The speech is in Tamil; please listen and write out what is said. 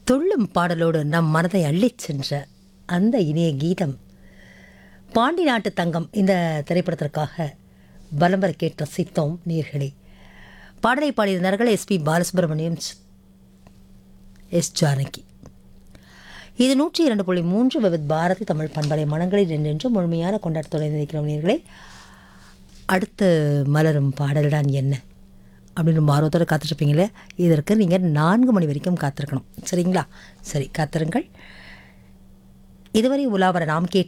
துள்ளும் பாடலோடு நம் மனதை அள்ளிச் சென்ற அந்த இனிய கீதம் பாண்டி நாட்டு தங்கம் இந்த திரைப்படத்திற்காக பலம்பர கேட்டு ரசித்தோம் நேர்களே பாடலை பாடியிருந்தார்கள் எஸ்பி பாலசுப்ரமணியம் எஸ் ஜானகி இது நூற்றி இரண்டு புள்ளி மூன்று விவித் பாரதி தமிழ் பண்பலை மனங்களில் நின்று முழுமையான கொண்டாட்டத்தோடு நினைக்கிறோம் நேர்களே அடுத்து மலரும் பாடல்தான் என்ன அப்படின்னு ரொம்ப ஆர்வத்தோடு காத்துட்ருப்பீங்களே இதற்கு நீங்கள் நான்கு மணி வரைக்கும் காத்திருக்கணும் சரிங்களா சரி காத்திருங்கள் இதுவரை உலாவர நாம் கேட்டு